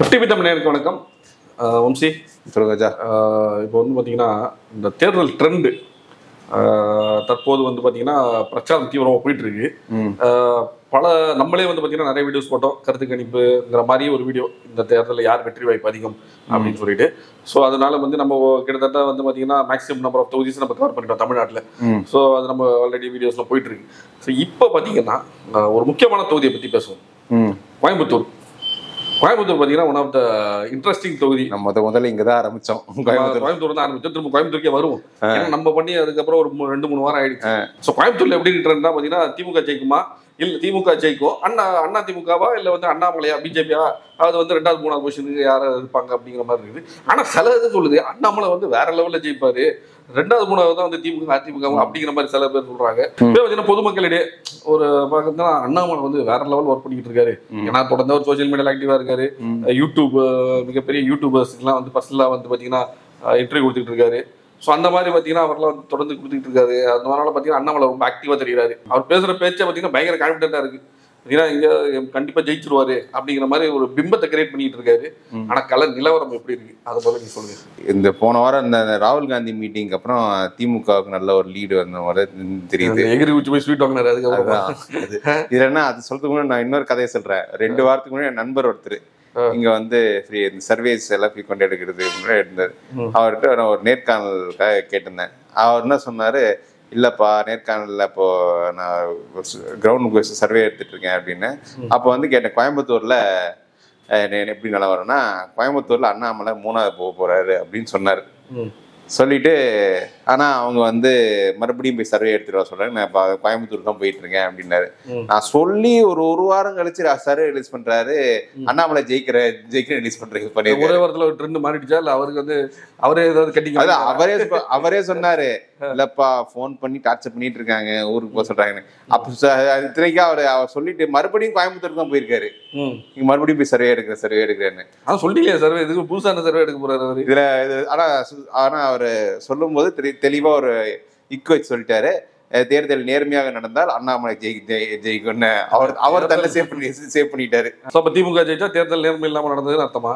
TV தமிழருக்கு வணக்கம் அஹ் வம்சி சொல்லுங்க ராஜா அஹ் இப்போ வந்து பார்த்தீங்கன்னா இந்த தேர்தல் ட்ரெண்டு தற்போது வந்து பார்த்தீங்கன்னா பிரச்சாரம் தீவிரமாக போயிட்டு இருக்கு ம் அஹ் பல நம்மளே வந்து பார்த்தீங்கன்னா நிறைய வீடியோஸ் போட்டோம் கருத்து கணிப்புங்கிற மாதிரி ஒரு வீடியோ இந்த தேர்தலில் யார் வெற்றி வாய்ப்பு அதிகம் அப்படின்னு சொல்லிட்டு ஸோ அதனால வந்து நம்ம கிட்டத்தட்ட வந்து பார்த்தீங்கன்னா மேக்ஸிமம் நம்பர் ஆஃப் தொகுதிஸ் நம்ம கவர் பண்ணிட்டோம் தமிழ்நாட்டில் ம் ஸோ அது நம்ம ஆல்ரெடி வீடியோஸ்லாம் போயிட்டு இருக்கு ஸோ இப்போ பார்த்தீங்கன்னா அஹ் ஒரு முக்கியமான தொகுதியை பற்றி பேசுவோம் ம் கோயம்புத்தூர் கோயம்புத்தூர் பார்த்தீங்கன்னா ஒன் ஆஃப் த இன்ட்ரெஸ்டிங் தொகுதி நம்ம முத முதல்ல இங்க தான் ஆரம்பிச்சோம் கோயம்புத்தூர் கோயம்புத்தூர் தான் ஆரம்பிச்சோம் திரும்ப கோயம்புத்தூருக்கே வருவோம் ஏன்னா நம்ம பண்ணி அதுக்கப்புறம் ஒரு மூ- ரெண்டு மூணு வாரம் ஆயிடுச்சு ஸோ கோயம்புத்தூர்ல எப்படி ட்ரெண்ட்னா பார்த்தீங்கன்னா திமுக ஜெயிக்குமா இல்ல திமுக ஜெயிக்கும் அண்ணா அண்ணா திமுகவா இல்ல வந்து அண்ணாமலையா பிஜேபியா அது வந்து ரெண்டாவது மூணாவது பொசிஷனுக்கு யாரும் இருப்பாங்க அப்படிங்கிற மாதிரி இருக்குது ஆனா சில இது சொல்லுது அண்ணாமலை வந்து வேற லெவல்ல ஜெயிப்பாரு ரெண்டாவது மூணாவது தான் வந்து திமுக அதிமுக அப்படிங்கிற மாதிரி சில பேர் சொல்றாங்க இப்போ பார்த்தீங்கன்னா பொதுமக்களிடையே ஒரு பார்த்தீங்கன்னா அண்ணாமலை வந்து வேற லெவல் ஒர்க் பண்ணிக்கிட்டு இருக்காரு ஏன்னா தொடர்ந்து ஒரு சோஷியல் மீடியால ஆக்டிவா இருக்காரு ம். யூடியூப் அஹ், மிகப்பெரிய யூடியூபர்ஸ்க்குலாம் வந்து ஃபர்ஸ்ட்லாம் வந்து பார்த்தீங்கன்னா இன்டர்வியூ கொடுத்துட்டு இருக்காரு ஸோ அந்த மாதிரி பார்த்தீங்கன்னா அவர்லாம் வந்து தொடர்ந்து கொடுத்துட்டு இருக்காரு அதனால பார்த்தீங்கன்னா அண்ணாமலை ரொம்ப ஆக்டிவாக தெரியுறாரு அவர் பேசுகிற பேச்சை பார்த்தீங்கன்னா பயங்கர கான்ஃபிடென்ட்டாக இருக்கு பார்த்தீங்கன்னா இங்கே கண்டிப்பாக ஜெயிச்சிருவாரு அப்படிங்கிற மாதிரி ஒரு பிம்பத்தை கிரியேட் பண்ணிட்டு இருக்காரு ம். ஆனால் கல நிலவரம் எப்படி இருக்கு அதை போல நீங்க சொல்லுங்க இந்த போன வாரம் இந்த ராகுல் காந்தி மீட்டிங் அப்புறம் திமுகவுக்கு நல்ல ஒரு லீடு வந்த மாதிரி தெரியுது அந்த எகிரி ஊச்சி போய் ஸ்வீட் வாங்கினாரு அதுக்கப்புறம் அதுதான் அது. இதுல என்ன அது சொல்றதுக்கு முன்னாடி நான் இன்னொரு கதையை சொல்றேன் ரெண்டு வாரத்துக்கு முன்னாடி என் நண்பர் ஒருத்தர் ஆ. இங்க வந்து ஃப்ரீ இந்த சர்வீஸ் எல்லாம் ஃப்ரீ கொண்டு எடுக்கிறது முன்னாடி இருந்தார் ம். அவர்கிட்ட நான் ஒரு நேர்காணலுக்காக கேட்டிருந்தேன் அவர் என்ன சொன்னாரு இல்லப்பா நேர்காணல்ல இப்போ நான் கிரவுண்ட் சர்வே எடுத்துட்டு இருக்கேன் அப்படின்னு அப்போ வந்து கேட்டேன் கோயம்புத்தூர்ல அஹ், நே- எப்படி நிலவரம்னா கோயம்புத்தூர்ல அண்ணாமலை மூணாவது போக போறாரு அப்படின்னு சொன்னார் ம். சொல்லிட்டு ஆனா அவங்க வந்து மறுபடியும் போய் சர்வே எடுத்துட்டு வர சொல்றாங்க நான் இப்போ கோயம்புத்தூர் தான் போயிட்டு இருக்கேன் அப்படின்னாரு ம். நான் சொல்லி ஒரு ஒரு வாரம் கழிச்சு சர்வே ரிலீஸ் பண்றாரு அண்ணாமலை ஜெயிக்கிற ஜெயிக்கிற ரிலீஸ் பண்றது பண்ணிருக்காரு ஒரே வாரத்தில் ஒரு ட்ரெண்ட் மாறிடுச்சா இல்லை அவருக்கு வந்து அவரே ஏதாவது கட்டிக்க அது அவரே சொ- அவரே சொன்னாரு இல்லப்பா ஃபோன் பண்ணி டார்ச்சர் பண்ணிட்டு இருக்காங்க ஊருக்கு போக சொல்றாங்கன்னு அப்ப ச- அது இத்தனைக்கும் அவர் அவர் சொல்லிட்டு மறுபடியும் கோயம்புத்தூர் தான் போயிருக்காரு ம் இங்க மறுபடியும் போய் சர்வே எடுக்கிற சர்வே எடுக்கிறேன்னு அதான் சொல்லிக்கலையே சர்வே இதுக்கு புதுசான சர்வே எடுக்க போறாரு அவரு இதுல இது ஆனா சு- ஆனா அவர் சொல்லும்போது தெளி- தெளிவா ஒரு இக்கு வச்சு சொல்லிட்டாரு அஹ் தேர்தல் நேர்மையாக நடந்தால் அண்ணாமலை ஜெயி ஜெயி- ஜெயிக்கும்னு அவர் அவர் தன்னை சேவ் பண்ணி சேவ் பண்ணிட்டாரு ஸோ அப்போ திமுக ஜெயிச்சா தேர்தல் நேர்மை இல்லாமல் நடந்ததுன்னு அர்த்தமா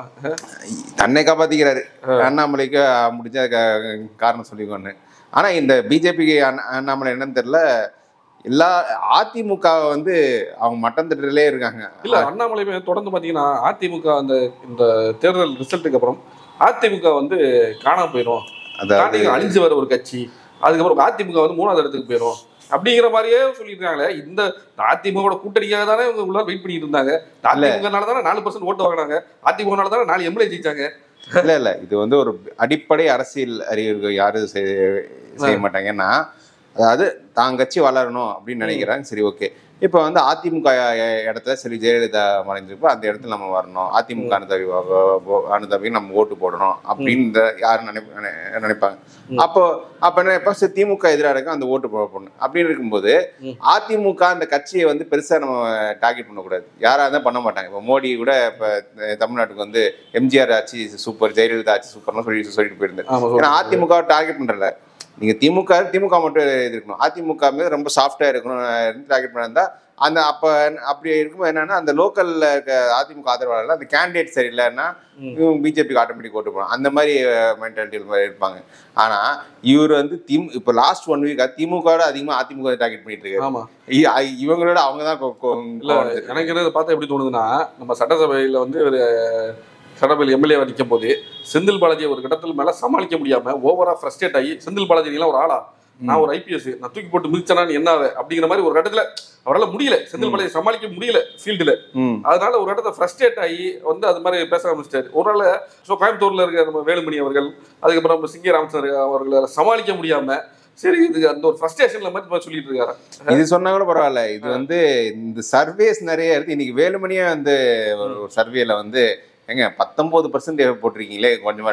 தன்னை காப்பாத்திக்கிறாரு அண்ணாமலைக்கு அஹ், முடிஞ்ச க- காரணம் சொல்லிக்கோன்னு ஆனா இந்த பிஜேபிக்கு அண்ணாமலை என்னன்னு தெரியல எல்லா அதிமுக வந்து அவங்க மட்டம் தட்டுறதுலே இருக்காங்க இல்ல அண்ணாமலையுமே தொடர்ந்து பாத்தீங்கன்னா அதிமுக அந்த இந்த தேர்தல் ரிசல்ட்டுக்கு அப்புறம் அதிமுக வந்து காணாம போயிடும் அதாவது தாண்டி அழிஞ்சு வர ஒரு கட்சி அதுக்கப்புறம் அதிமுக வந்து மூணாவது இடத்துக்கு போயிடும் அப்படிங்கிற மாதிரியே சொல்லியிருக்காங்களே இந்த அதிமுக கூட்டணிக்காக தானே இவங்க உள்ள வெயிட் பண்ணிட்டு இருந்தாங்க அதிமுகனால தானே நாலு பர்சன்ட் ஓட்டு வாங்கினாங்க அதிமுகனால தானே நாலு எம்எல்ஏ ஜெயிச்சாங்க இல்ல இல்ல இது வந்து ஒரு அடிப்படை அரசியல் அறிவு யாரும் செய்ய செய்ய மாட்டாங்க ஏன்னா அதாவது தான் கட்சி வளரணும் அப்படின்னு நினைக்கிறாங்க சரி ஓகே இப்போ வந்து அதிமுக இடத்துல சரி ஜெயலலிதா மறைஞ்சிருப்போ அந்த இடத்துல நம்ம வரணும் அதிமுக அனுதாபி அனுதாபிக்கு நம்ம ஓட்டு போடணும் அப்படின்னு இந்த யாரும் நினைப்ப நினை- நினைப்பாங்க அப்போ அப்ப என்ன நினைப்பா சரி திமுக எதிராக இருக்கும் அந்த ஓட்டு போட போடணும் அப்படின்னு இருக்கும்போது ம். அதிமுக அந்த கட்சியை வந்து பெருசா நம்ம டார்கெட் பண்ணக்கூடாது யாரா இருந்தாலும் பண்ண மாட்டாங்க இப்போ மோடி கூட இப்போ தமிழ்நாட்டுக்கு வந்து எம்ஜிஆர் ஆட்சி சூப்பர் ஜெயலலிதா ஆட்சி சூப்பர்னு சொல்லி சொல்லிட்டு போயிருந்தாரு ஆமா ஏன்னா சொல்லுங்க. அதிமுக டார்கெட் பண்றல நீங்க திமுக திமுக மட்டும் இது இருக்கணும் அதிமுக மீது ரொம்ப சாஃப்டா இருக்கணும் டார்கெட் பண்ணிருந்தா அந்த அப்ப அப்படி இருக்கும்போது என்னன்னா அந்த லோக்கல்ல இருக்க அதிமுக ஆதரவாளர்கள் அந்த கேண்டிடேட் சரியில்லைன்னா ம். இவங்க பிஜேபிக்கு ஆட்டோமேட்டிக் ஓட்டு போகணும் அந்த மாதிரி மென்டாலிட்டி இருப்பாங்க ஆனா இவர் வந்து திமு இப்போ லாஸ்ட் ஒன் வீக் திமுக அதிகமா அதிமுக டார்கெட் பண்ணிட்டு இருக்காரு ஆமா இ- அ- இவங்களோட அவங்க தான் கொ- கொ- இல்ல எனக்கு என்ன பார்த்தா எப்படி தோணுதுன்னா நம்ம சட்டசபையில வந்து ஒரு சட்டசபையில் எம்எல்ஏ நிற்கும் போது செந்தில் பாலாஜி ஒரு கட்டத்தில் மேல சமாளிக்க முடியாம ஓவரா ஃப்ரஸ்ட்ரேட் ஆகி செந்தில் பாலாஜி நீலாம் ஒரு ஆளா நான் ஒரு ஐபிஎஸ் நான் தூக்கி போட்டு மிதிச்சனான்னு என்ன ஆவே? அப்படிங்கிற மாதிரி ஒரு கட்டத்துல அவரால் முடியல செந்தில் பாலாஜி சமாளிக்க முடியல ஃபீல்டுல ம் அதனால ஒரு இடத்துல ஃப்ரஸ்ட்ரேட் ஆகி வந்து அது மாதிரி பேச ஆரம்பிச்சிட்டாரு ஒரு நாள் ஸோ கோயம்புத்தூர்ல இருக்க நம்ம வேலுமணி அவர்கள் அதுக்கப்புறம் நம்ம சிங்க ராமச்சந்திர அவர்களை சமாளிக்க முடியாம சரி இது அந்த ஒரு ஃப்ரஸ்ட்ரேஷன்ல மாதிரி சொல்லிட்டு இருக்காரு இது சொன்னா கூட பரவாயில்ல இது வந்து இந்த சர்வேஸ் நிறைய இருக்கு இன்னைக்கு வேலுமணியே வந்து ஒரு சர்வேல வந்து ஏங்க பத்தொன்பது பர்சன்ட் போட்டிருக்கீங்களே கொஞ்சமா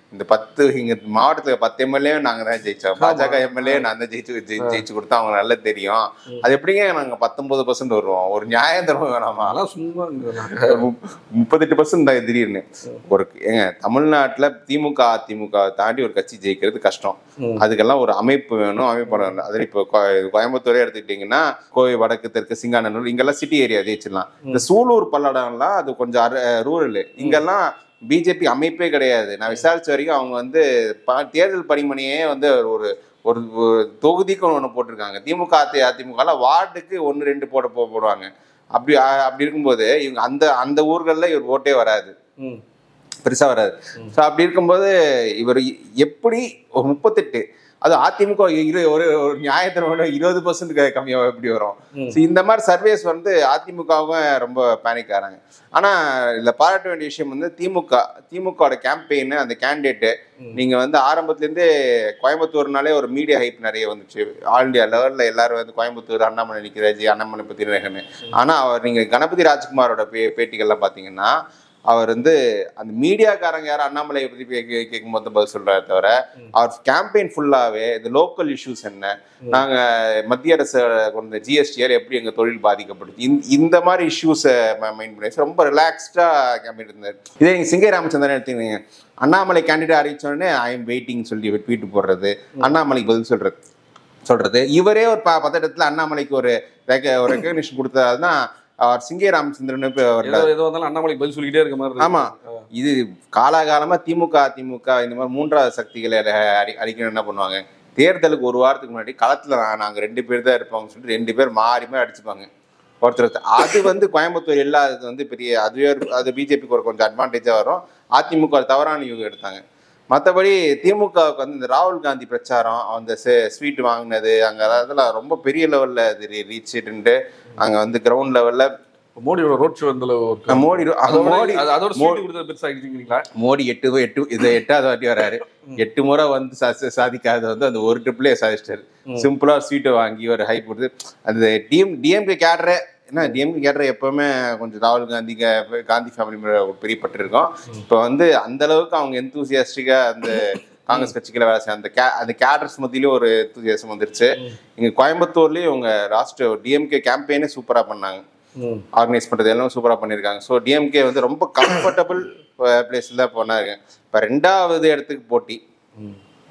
இந்த பத்து இங்க மாவட்டத்துல பத்து எம்எல்ஏ நாங்க தான் ஜெயிச்சோம் பாஜக எம்எல்ஏ நான் தான் ஜெயிச்சு ஜெயி- ஜெயிச்சு கொடுத்தா அவங்க நல்லா தெரியும் அது எப்படிங்க நாங்க பத்தொன்பது பர்சன்ட் வருவோம் ஒரு நியாயம் தரும் வேணாமா அதெல்லாம் சும்மா முப்- முப்பத்தெட்டு பர்சன்ட் திடீர்னு ஒரு ஏங்க தமிழ்நாட்டுல திமுக அதிமுக தாண்டி ஒரு கட்சி ஜெயிக்கிறது கஷ்டம் ம். அதுக்கெல்லாம் ஒரு அமைப்பு வேணும் அமைப்பு வேணும் அதில் இப்போ கோ- கோயம்புத்தூரே எடுத்துக்கிட்டிங்கன்னா கோவை வடக்கு தெற்கு சிங்காநல்லூர் இங்கெல்லாம் சிட்டி ஏரியா ஜெயிச்சிடலாம் இந்த சூலூர் பல்லடம்லாம் அது கொஞ்சம் ரூரல் இங்கெல்லாம் பிஜேபி அமைப்பே கிடையாது நான் விசாரிச்ச வரைக்கும் அவங்க வந்து ப- தேர்தல் பணிமணியே வந்து ஒரு ஒரு ஒரு தொகுதிக்கு ஒன்று போட்டிருக்காங்க திமுக அதி அதிமுக வார்டுக்கு ஒன்று ரெண்டு போட போ- போடுவாங்க அப்படி அ- அப்படி இருக்கும்போது இவங்க அந்த அந்த ஊர்களில் இவர் ஓட்டே வராது ம். பெருசா வராது ஸோ அப்படி இருக்கும்போது இவர் எ- எப்படி ஒரு முப்பத்தெட்டு அது அதிமுக இரு ஒரு ஒரு நியாயத்தினோட இருபது பர்சன்ட் கம்மியாக எப்படி வரும் ம். ஸோ இந்த மாதிரி சர்வேஸ் வந்து அதிமுகவும் ரொம்ப பேனிக் ஆகிறாங்க ஆனா இதுல பாராட்ட வேண்டிய விஷயம் வந்து திமுக திமுகவோட கேம்பெயின் அந்த கேண்டிடேட்டு நீங்க வந்து ஆரம்பத்துலேருந்தே கோயம்புத்தூர்னாலே ஒரு மீடியா ஹைப் நிறைய வந்துச்சு ஆல் இந்தியா லெவலில் எல்லாரும் வந்து கோயம்புத்தூர் அண்ணாமலை நிற்கிறாஜி அண்ணாமலை பத்தி நினைக்கணும் ஆனா அவர் நீங்க கணபதி ராஜ்குமாரோட பே பேட்டிகள்லாம் பார்த்தீங்கன்னா அவர் வந்து அந்த மீடியாக்காரங்க யாரும் அண்ணாமலையை பத்தி கே- கே- கேட்கும்போது தான் பதில் சொல்றாரு தவிர அவர் கேம்பெயின் ஃபுல்லாவே இந்த லோக்கல் இஷ்யூஸ் என்ன நாங்க மத்திய அரசு கொண்ட ஜிஎஸ்டிஆர் எப்படி எங்க தொழில் பாதிக்கப்படுது இந்த- இந்த மாதிரி இஷ்யூஸை மைண்ட் பண்ணி ரொம்ப ரிலாக்ஸ்டா கேம்பெயின் இருந்தார் இதே நீங்க சிங்கை ராமச்சந்திரன் எடுத்துக்கிங்க அண்ணாமலை கேண்டிடேட் அறிவிச்ச உடனே ஐ எம் வெயிட்டிங் சொல்லி ட்வீட் போடுறது அண்ணாமலைக்கு பதில் சொல்றது சொல்றது இவரே ஒரு ப பத்திரத்துல அண்ணாமலைக்கு ஒரு ரெக- ஒரு ரெக்கக்னிஷன் கொடுத்ததுனா அவர் சிங்கை ராமச்சந்திரன் இப்ப அவர் ஏதோ ஏதோ வந்தாலும் அண்ணாமலைக்கு பதில் சொல்லிக்கிட்டே இருக்க மாதிரி இருக்கு. ஆமா இது காலாகாலமா திமுக அதிமுக இந்த மாதிரி மூன்றாவது சக்திகளை அடி அடிக்கணும் என்ன பண்ணுவாங்க தேர்தலுக்கு ஒரு வாரத்துக்கு முன்னாடி களத்துல நா- நாங்க ரெண்டு பேர் தான் இருப்போம்னு சொல்லிட்டு ரெண்டு பேர் மாறி மாறி அடிச்சுப்பாங்க ஒருத்தர் ஒருத்தர். அது வந்து கோயம்புத்தூர் இல்லாதது வந்து பெரிய அதுவே ஒரு- அது பிஜேபிக்கு ஒரு கொஞ்சம் அட்வான்டேஜா வரும் அதிமுக ஒரு தவறான யூகம் எடுத்தாங்க மற்றபடி திமுகவுக்கு வந்து இந்த ராகுல் காந்தி பிரச்சாரம் அந்த ஸ்வீட் வாங்கினது அங்கே அதெல்லாம் ரொம்ப பெரிய லெவலில் இது ரீச்சுட்டு அங்கே வந்து கிரவுண்ட் லெவலில் மோடியோட ரோட் ஷோ இந்த அளவு இருக்கு. மோடி அதோட மோடி அது- அதோட மோ- ஸ்வீட் கொடுத்தது பெருசாகிட்டீங்களா மோடி எட்டு எட்டு இது எட்டாவது வாட்டி வராரு எட்டு முறை வந்து சா- சாதிக்காத வந்து அந்த ஒரு ட்ரிப்ளே சாதிச்சிட்டாரு சிம்பிளா ஸ்வீட்டை வாங்கி ஒரு ஹைப் கொடுத்து அந்த டிஎம் டிஎம்கே கேட்ற என்ன டிஎம்கே கேட்ற எப்பவுமே கொஞ்சம் ராகுல் காந்தி கா- காந்தி ஃபேமிலி மேல ஒரு பெரிய பட்டு இருக்கும் இப்போ வந்து அந்த அளவுக்கு அவங்க எந்தூசியாஸ்டிக்கா அந்த காங்கிரஸ் கட்சிகளை வேலை செய்ய அந்த கே அந்த கேடர்ஸ் மத்தியிலும் ஒரு எந்தூசியாசம் வந்துருச்சு இங்க கோயம்புத்தூர்லயும் அவங்க ராஷ்டிர டிஎம்கே கேம்பெயினே சூப்பரா பண்ணாங்க ம். ஆர்கனைஸ் பண்றது எல்லாம் சூப்பரா பண்ணியிருக்காங்க ஸோ டிஎம்கே வந்து ரொம்ப கம்ஃபர்டபுள் பிளேஸ்ல தான் போனாங்க இப்போ ரெண்டாவது இடத்துக்கு போட்டி ம்.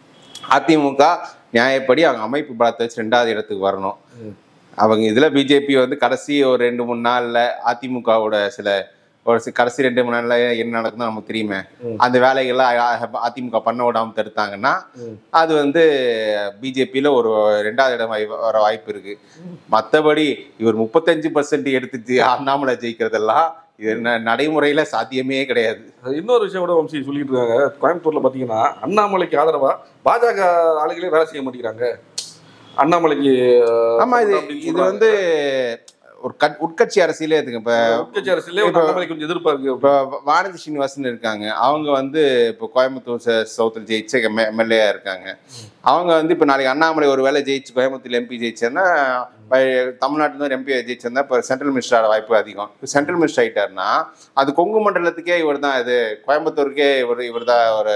அதிமுக நியாயப்படி அவங்க அமைப்பு பலத்தை வச்சு ரெண்டாவது இடத்துக்கு வரணும் ம். அவங்க இதுல பிஜேபி வந்து கடைசி ஒரு ரெண்டு மூணு நாள்ல அதிமுகவோட சில ஒரு சி- கடைசி ரெண்டு மூணு நாள்ல என்ன நடக்குதுன்னு நமக்கு தெரியுமே ம். அந்த வேலைகள்லாம் அ- அதிமுக பண்ண விடாம தடுத்தாங்கன்னா ம். அது வந்து பிஜேபியில ஒரு ரெண்டாவது இடம் வாய்- வர வாய்ப்பு இருக்கு மத்தபடி இவர் முப்பத்தஞ்சு பர்சன்ட் எடுத்து அண்ணாமலை ஜெயிக்கிறதெல்லாம் இது ந- நடைமுறையில சாத்தியமே கிடையாது அது இன்னொரு விஷயம் கூட வம்சி சொல்லிட்டு இருக்காங்க கோயம்புத்தூர்ல பாத்தீங்கன்னா அண்ணாமலைக்கு ஆதரவா பாஜக ஆளுகளே வேலை செய்ய மாட்டேங்கிறாங்க அண்ணாமலைக்கு அஹ், ஆமா இது அப்படின்னு இது சொல்றாங்க. வந்து ஒரு கட் உட்கட்சி அரசியலே இருக்குங்க இப்ப உட்கட்சி அரசியலே வந்து அண்ணாமலைக்கு கொஞ்சம் எதிர்ப்பா இருக்கு இப்போ வானதி ஸ்ரீனிவாசன் இருக்காங்க அவங்க வந்து இப்போ கோயம்புத்தூர் ச- சவுத்தில் ஜெயிச்ச எம்எல்ஏ இருக்காங்க அவங்க வந்து இப்போ நாளைக்கு அண்ணாமலை ஒரு வேளை ஜெயிச்சு கோயம்புத்தூர் எம்பி ஜெயிச்சேன்னா தமிழ்நாட்டில் எம்பி ஜெயிச்சிருந்தா இப்போ சென்ட்ரல் மினிஸ்டரோட வாய்ப்பு அதிகம் இப்போ சென்ட்ரல் மினிஸ்டர் ஆயிட்டாருன்னா அது கொங்கு மண்டலத்துக்கே இவர் தான் இது கோயம்புத்தூருக்கே இவர் இவர் தான் ஒரு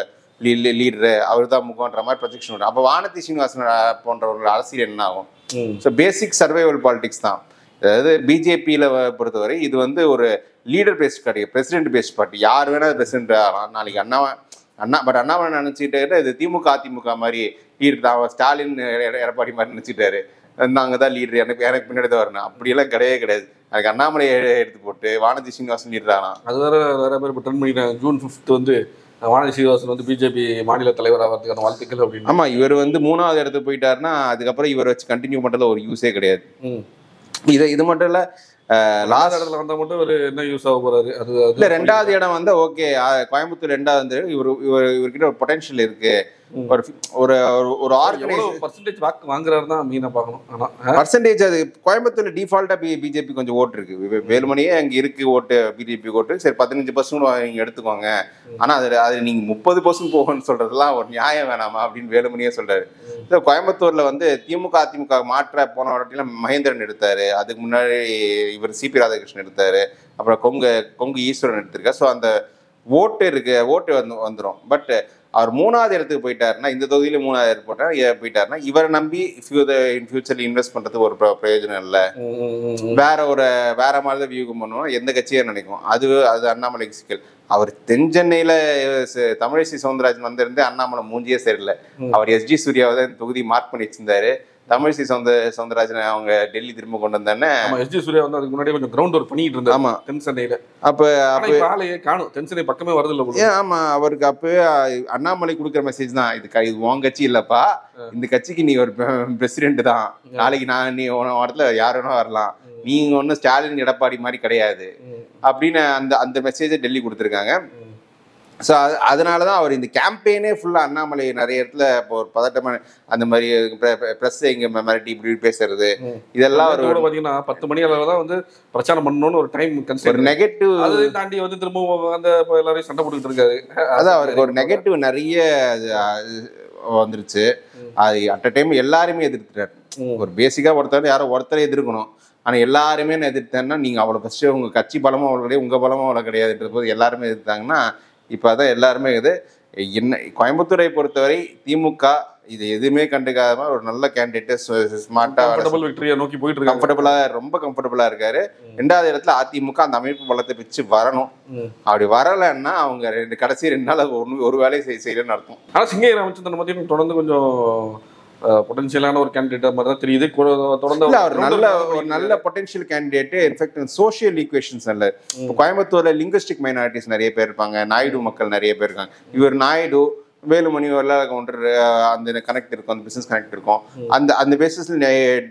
லீடரு அவர் தான் முகம்ன்ற மாதிரி ப்ரொஜெக்ஷன் வரும் அப்போ வானதி ஸ்ரீனிவாசன் போன்றவர்கள் அரசியல் என்ன ஆகும் ம். ஸோ பேசிக் சர்வைவல் பாலிடிக்ஸ் தான் அதாவது பிஜேபியில் பொறுத்தவரை இது வந்து ஒரு leader based party president based party யார் வேணா பிரசிடென்ட் ஆகலாம் நாளைக்கு அண்ணாவை அண்ணா பட் அண்ணாவை நினச்சிக்கிட்டு இது திமுக அதிமுக மாதிரி லீடர் தான் ஸ்டாலின் எட- எடப்பாடி மாதிரி நினச்சிட்டாரு நாங்கள் தான் லீடர் எனக்கு எனக்கு பின்னாடி தான் வரணும் அப்படியெல்லாம் கிடையவே கிடையாது அதுக்கு அண்ணாமலையை எடுத்து போட்டு வானதி சீனிவாசன் லீடர் ஆகலாம் அது வேற வேற பேர் இப்போ ட்ரெண்ட் பண்ணிட்டாங்க ஜூன் ஃபிஃப்த் வந்து வானதி சீனிவாசன் வந்து பிஜேபி மாநில தலைவர் ஆகிறதுக்கான வாழ்த்துக்கள் அப்படின்னு ஆமா இவர் வந்து மூணாவது இடத்துக்கு போயிட்டாருன்னா அதுக்கப்புறம் இவரை வச்சு கண்டினியூ பண்றதுல ஒரு யூஸே கிடையாது ம். இது இது மட்டும் இல்ல லாஸ்ட் இடத்துல வந்தா மட்டும் ஒரு என்ன யூஸ் ஆக போறாரு அது அது இல்ல ரெண்டாவது இடம் வந்து ஓகே கோயம்புத்தூர் ரெண்டாவது வந்து இவர் இவர் இவர்கிட்ட ஒரு பொட்டன்ஷியல் இருக்கு ம். ஒரு ஒரு ஒரு- ஒரு ஆர்கனைஸ் எவ்வளவு பர்சன்டேஜ் வாக்கு வாங்குறாரு தான் மீனை பார்க்கணும் ஆனா பர்சன்டேஜ் அது கோயம்புத்தூர்ல டிஃபால்ட்டா பி பிஜேபி கொஞ்சம் ஓட்டு இருக்கு வே- வேலுமணியே அங்க இருக்கு ஓட்டு பிஜேபி ஓட்டு சரி பதினஞ்சு பர்சன்ட் நீங்க எடுத்துக்கோங்க ஆனா அதுல அது நீங்க முப்பது பர்சன்ட் போகணும்னு சொல்றதெல்லாம் ஒரு நியாயம் வேணாமா அப்படின்னு வேலுமணியே சொல்றாரு So, கோயம்புத்தூர்ல வந்து திமுக அதிமுக மாற்ற போன வாட்டில மகேந்திரன் எடுத்தாரு அதுக்கு முன்னாடி இவர் சிபி ராதாகிருஷ்ணன் எடுத்தாரு அப்புறம் கொங்கு கொங்கு ஈஸ்வரன் எடுத்திருக்காரு ஸோ அந்த ஓட்டு இருக்கு ஓட்டு வந்து வந்துடும் பட் அவர் மூணாவது இடத்துக்கு போயிட்டாருன்னா இந்த தொகுதியில மூணாவது இடத்துக்கு போட்டா ஏ- போயிட்டாருன்னா இவரை நம்பி இன் ஃபியூச்சர்ல இன்வெஸ்ட் பண்றதுக்கு ஒரு பிர- பிரயோஜனம் இல்லை ம், ம், ம், ம். வேற ஒரு வேற மாதிரி தான் வியூகம் பண்ணுவோம் எந்த கட்சியை நினைக்கும் அது அது அண்ணாமலைக்கு சிக்கல் அவர் தென் சென்னையில ச- தமிழிசை சவுந்தரராஜன் வந்திருந்து அண்ணாமலை மூஞ்சியே சரியில்லை ம். அவர் எஸ்ஜி சூர்யாவை தான் தொகுதி மார்க் பண்ணி வச்சிருந்தாரு தமிழிசை சவுந்த சவுந்தரராஜன் அவங்க டெல்லி திரும்ப கொண்டு வந்தானே ஆமா எஸ்ஜி சூர்யா வந்து அதுக்கு முன்னாடி கொஞ்சம் கிரவுண்ட் ஒர்க் பண்ணிட்டு இருந்தாரு ஆமா. தென் சென்னையில அப்ப ஆனா இப்ப ஆளையே காணும் தென் சென்னை பக்கமே வரது இல்ல ஏன் ஆமா அவருக்கு அப்ப அண்ணாமலை கொடுக்குற மெசேஜ் தான் இது க- இது உன் கட்சி இல்லப்பா இந்த கட்சிக்கு நீ ஒரு பிரசிடென்ட் தான் நாளைக்கு நான் நீ உன இடத்துல யார் வேணா வரலாம் நீங்க ஒன்றும் ஸ்டாலின் எடப்பாடி மாதிரி கிடையாது அப்படின்னு அந்த அந்த மெசேஜை டெல்லி கொடுத்துருக்காங்க ஸோ அது அதனால தான் அவர் இந்த கேம்பெயினே ஃபுல்லாக அண்ணாமலை நிறைய இடத்துல இப்போ ஒரு பதட்டமான அந்த மாதிரி ப்ரெஸ் இங்கே மிரட்டி இப்படி இப்படி பேசுறது ம். இதெல்லாம் ஒரு கூட பாத்தீங்கன்னா பத்து மணி அளவு தான் வந்து பிரச்சாரம் பண்ணணும்னு ஒரு டைம் ஒரு கன்சிடர் நெகட்டிவ் அது தாண்டி வந்து திரும்பவும் அந்த இப்ப எல்லாரையும் சண்டை போட்டுக்கிட்டு இருக்காரு அதான் அவருக்கு ஒரு நெகட்டிவ் நிறைய அது, அது வந்துருச்சு அது அட் அ டைம் எல்லாருமே எதிர்த்துட்டார் ம். ஒரு பேசிக்கா ஒருத்தர் யாரோ ஒருத்தரை எதிர்க்கணும் ஆனா எல்லாருமே நான் எதிர்த்தேன்னா நீங்க அவ்வளவு ஃபர்ஸ்ட் உங்க கட்சி பலமும் அவ்வளவு கிடையாது உங்க பலமும் அவ்வளவு கிடையாதுன்ற போது எல்லாருமே எதிர்த்தாங்கன்னா இப்ப அதான் எல்லாருமே இது என்ன கோயம்புத்தூரை பொறுத்தவரை திமுக இது எதுவுமே கண்டுக்காம ஒரு நல்ல கேண்டிடேட் ஸ்மார்ட்டா கம்ஃபர்டபுள் விக்டரியா நோக்கி போயிட்டு இருக்காங்க கம்ஃபர்டபுளா ரொம்ப கம்ஃபர்டபுளா இருக்காரு ரெண்டாவது இடத்துல அதிமுக அந்த அமைப்பு பலத்தை பிச்சு வரணும் ம். அப்படி வரலைன்னா அவங்க ரெண்டு கடைசி ரெண்டு நாள் ஒன்று ஒரு வேலையை செய் செய்யலன்னு அர்த்தம் ஆனா சிங்கை ராமச்சந்திரன் பத்தி தொடர்ந்து கொஞ்சம் பொட்டன்ஷியலான ஒரு கேண்டிடேட் மாதிரி தான் தெரியுது கூட தொடர்ந்து இல்ல அவர் நல்ல ஒரு நல்ல potential candidate in fact social equations நல்ல இப்போ கோயம்புத்தூர்ல லிங்குஸ்டிக் மைனாரிட்டிஸ் நிறைய பேர் இருப்பாங்க நாயுடு மக்கள் நிறைய பேர் இருக்காங்க இவர் நாயுடு வேலுமணி வரலாறு கவுண்டர் அந்த கனெக்ட் இருக்கும் அந்த பிசினஸ் கனெக்ட் இருக்கும் அந்த அந்த பேசிஸ்ல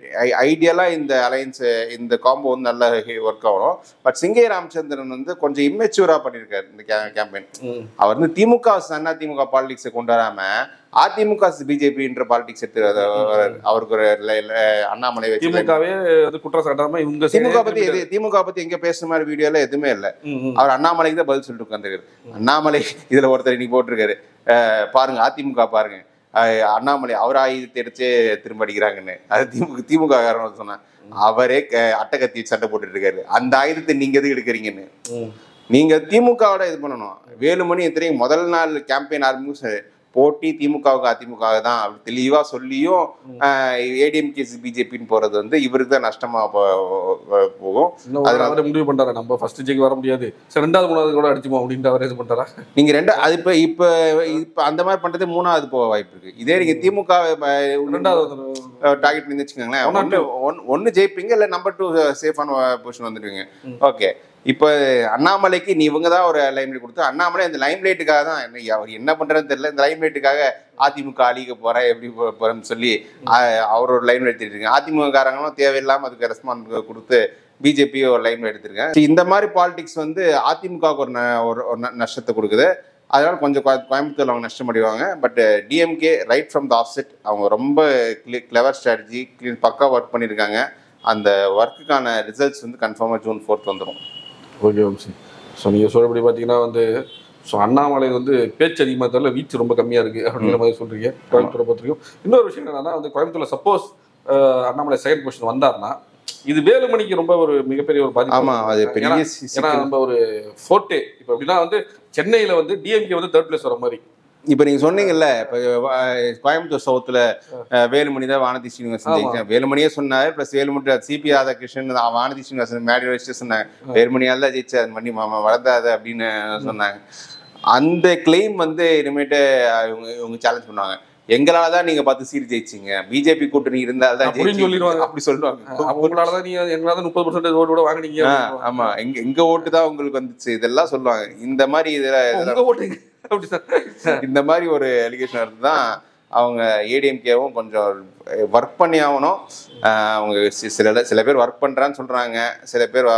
ஐடியலா இந்த அலையன்ஸ் இந்த காம்போ வந்து நல்லா ஒர்க் ஆகும் பட் சிங்கை ராமச்சந்திரன் வந்து கொஞ்சம் இம்மெச்சூரா பண்ணியிருக்காரு இந்த கேம்பெயின் ம். அவர் வந்து திமுக அண்ணா திமுக பாலிடிக்ஸை கொண்டு வராம அதிமுக பிஜேபின்ற பாலிடிக்ஸ் எடுத்து வர்றாரு. அவருக்கு ஒரு ல- ல- அண்ணாமலை வச்சு திமுகவே வந்து குற்றம் சாட்டாம இவங்க திமுக பத்தி எது திமுக பத்தி எங்க பேசுற மாதிரி வீடியோல எதுவுமே இல்ல ம், ம். அவர் அண்ணாமலைக்கு தான் பதில் சொல்லிட்டு உட்காந்துருக்காரு அண்ணாமலை இதுல ஒருத்தர் இன்னைக்கு போட்டிருக்காரு அஹ் பாருங்க அதிமுக பாருங்க அஹ் அண்ணாமலை அவர் ஆயுதத்தை எடுத்து திரும்ப அடிக்கிறாங்கன்னு அது திமுக திமுக காரன் சொன்னான் அவரே க- அட்டகத்தி வச்சு சண்டை போட்டுட்டு இருக்காரு அந்த ஆயுதத்தை நீங்க எதுக்கு எடுக்கிறீங்கன்னு ம். நீங்க திமுகவோட இது பண்ணணும் வேலுமணி தெரியும் முதல் நாள் கேம்பெயின் ஆரம்பிச்சு போட்டி திமுகவுக்கு அதிமுக தான் அப்படி தெளிவா சொல்லியும் ஏடிஎம்கே பிஜேபின்னு போறது வந்து இவருக்கு தான் நஷ்டமா போ- போ- போகும் இன்னும் ஒரு அவரே முடிவு பண்றாரு நம்ம ஃபர்ஸ்ட் ஜெயிக்கு வர முடியாது சரி ரெண்டாவது மூணாவது கூட அடிச்சுப்போம் அப்படின்ட்டு அவரே இது பண்றாரா நீங்க ரெண்டு அது இப்ப இப்ப இப்ப அந்த மாதிரி பண்றது மூணாவது போக வாய்ப்பு இருக்கு இதே நீங்க திமுக ரெண்டாவது வந்து டார்கெட் பண்ணி வச்சுக்கோங்களேன் One or ஒன்னு ஒன்- ஒன்னு ஜெயிப்பீங்க இல்ல நம்பர் டூ சேஃபான பொசிஷன் வந்துடுவீங்க ஓகே இப்போ அண்ணாமலைக்கு நீ இவங்க தான் ஒரு லைம்லைட் கொடுத்து அண்ணாமலை இந்த லைம்லைட்டுக்காக தான் என்ன அவர் என்ன பண்றதுன்னு தெரியல இந்த லைம்லைட்டுக்காக அதிமுக அழிக்க போறேன் எப்படி போ- போறேன்னு சொல்லி அஹ், அவர் ஒரு லைன் எடுத்துட்டு அதிமுக காரங்களும் தேவையில்லாம அதுக்கு ரெஸ்பான்ஸ் கொடுத்து பிஜேபி ஒரு லைன் எடுத்திருக்கேன் இந்த மாதிரி பாலிடிக்ஸ் வந்து அதிமுகவுக்கு ஒரு ந- ஒரு ஒரு ந- நஷ்டத்தை கொடுக்குது அதனால கொஞ்சம் கோய- கோயம்புத்தூர்ல அவங்க நஷ்டம் அடைவாங்க but DMK right from the offset அவங்க ரொம்ப கிளவர் ஸ்ட்ராட்டஜி கிளீன் பக்கா ஒர்க் பண்ணியிருக்காங்க அந்த ஒர்க்குக்கான ரிசல்ட்ஸ் வந்து கன்ஃபார்மாக ஜூன் ஃபோர்த் வந்துடும் ஓகே வம்சி ஸோ நீங்கள் சொல்றபடி பார்த்தீங்கன்னா வந்து ஸோ அண்ணாமலை வந்து பேச்சு அதிகமாக தெரியல வீச்சு ரொம்ப கம்மியாக இருக்குது அப்படிங்கிற மாதிரி சொல்கிறீங்க கோயம்புத்தூரை பொறுத்த வரைக்கும் இன்னொரு விஷயம் என்னன்னா வந்து கோயம்புத்தூரில் சப்போஸ் அண்ணாமலை செகண்ட் பொசிஷன் வந்தாருன்னா இது வேலுமணிக்கு ரொம்ப ஒரு மிகப்பெரிய ஒரு பாதிப்பு ஆமா அது ஏன்னா- பெரிய சி- ஏன்னா சிக்கல் நம்ம ஒரு ஃபோர்ட்டே இப்போ எப்படின்னா வந்து சென்னையில் வந்து டிஎம்கே வந்து தேர்ட் பிளேஸ் வர மாதிரி இப்ப நீங்க சொன்னீங்கல்ல இப்ப வ- கோயம்புத்தூர் சவுத்துல அஹ், வேலுமணி தான் வானதி ஸ்ரீனிவாசன் ஆமா. ஜெயிச்சாங்க வேலுமணியே சொன்னாரு பிளஸ் வேலுமணி சிபி ராதாகிருஷ்ணன் தான் வானதி ஸ்ரீனிவாசன் மேடி வச்சுட்டு சொன்னாங்க வேலுமணியால் தான் ஜெயிச்சா அது பண்ணி மாமா வளர்ந்தாத அப்படின்னு சொன்னாங்க அந்த கிளைம் வந்து இனிமேட்டு இவங்க இவங்க சேலஞ்ச் பண்ணுவாங்க எங்களால தான் நீங்க பத்து சீட் ஜெயிச்சீங்க பிஜேபி கூட்டணி இருந்தால் தான் அப்படின்னு ஜெயிச்சீங்க. சொல்லிடுவாங்க. அப்படி சொல்லுவாங்க அவங்களால தான் நீங்க எங்களால முப்பது பர்சன்டேஜ் ஓட்டு கூட வாங்குனீங்க ஆ, ஆமா எங்க எங்க ஓட்டு தான் உங்களுக்கு வந்துச்சு இதெல்லாம் சொல்லுவாங்க இந்த மாதிரி இதுல இதெல்லாம் உங்க ஓட்டு எங்க? அப்படிதான் இந்த மாதிரி ஒரு எலிகேஷன் எடுத்து தான் அவங்க ஏடிஎம்கேவும் கொஞ்சம் ஒர்க் பண்ணி ஆகணும் ஆஹ் அவங்க சி- சில சில பேர் ஒர்க் பண்ணுறான்னு சொல்கிறாங்க சில பேர்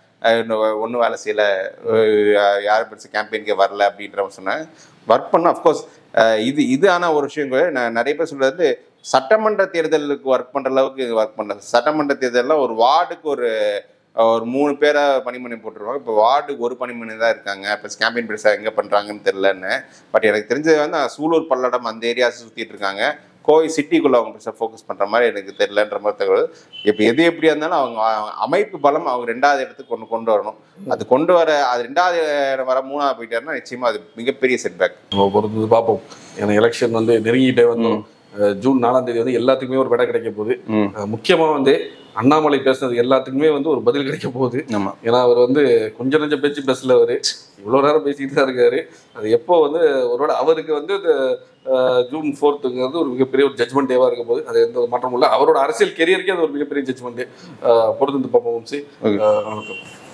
ஒன்றும் வேலை செய்யலை யாரும் பெருசு கேம்பெயினுக்கே வரல அப்படின்ற சொன்னாங்க ஒர்க் பண்ண அஃப்கோர்ஸ் இது இது ஆனால் ஒரு விஷயம் கூட நான் நிறைய பேர் சொல்றது சட்டமன்ற தேர்தலுக்கு ஒர்க் பண்ணுற அளவுக்கு ஒர்க் பண்ணல சட்டமன்ற தேர்தலில் ஒரு வார்டுக்கு ஒரு ஒரு மூணு பேரை பணிமனை போட்டுருவாங்க இப்போ வார்டுக்கு ஒரு பணிமனை தான் இருக்காங்க ப்ளஸ் கேம்பெயின் பெருசாக எங்கே பண்ணுறாங்கன்னு தெரிலன்னு பட் எனக்கு தெரிஞ்சது வந்து சூலூர் பல்லடம் அந்த ஏரியா சுற்றிட்டு இருக்காங்க கோவை சிட்டிக்குள்ள அவங்க பெருசாக ஃபோக்கஸ் பண்ற மாதிரி எனக்கு தெரியலன்ற மாதிரி தகவல் இப்போ எது எப்படியா இருந்தாலும் அவங்க அ- அமைப்பு பலம் அவங்க ரெண்டாவது இடத்துக்கு கொண்டு கொண்டு வரணும் அது கொண்டு வர அது ரெண்டாவது இடம் வர மூணாவது போயிட்டாருன்னா நிச்சயமா அது மிகப்பெரிய செட்பேக் நம்ம பொறுத்து பார்ப்போம் ஏன்னா எலெக்ஷன் வந்து நெருங்கிட்டே வந்தோம் அஹ் ஜூன் நாலாம் தேதி வந்து எல்லாத்துக்குமே ஒரு விடை கிடைக்க போகுது ம் அஹ் முக்கியமா வந்து அண்ணாமலை பேசுனது எல்லாத்துக்குமே வந்து ஒரு பதில் கிடைக்க போகுது ஆமா ஏன்னா அவர் வந்து கொஞ்ச நெஞ்ச பேச்சு பேசல அவரு இவ்வளவு நேரம் பேசிட்டு தான் இருக்காரு அது எப்போ வந்து ஒருவேளை அவருக்கு வந்து இந்த அஹ், ஜூன் ஃபோர்த்துங்கிறது ஒரு மிகப்பெரிய ஒரு ஜட்மெண்ட் டேவா இருக்க போது அது எந்த மாற்றமும் இல்லை அவரோட அரசியல் கெரியருக்கே அது ஒரு மிகப்பெரிய ஜட்மெண்ட் பொறுத்து பார்ப்போம் வம்சி. Okay. அஹ், வணக்கம்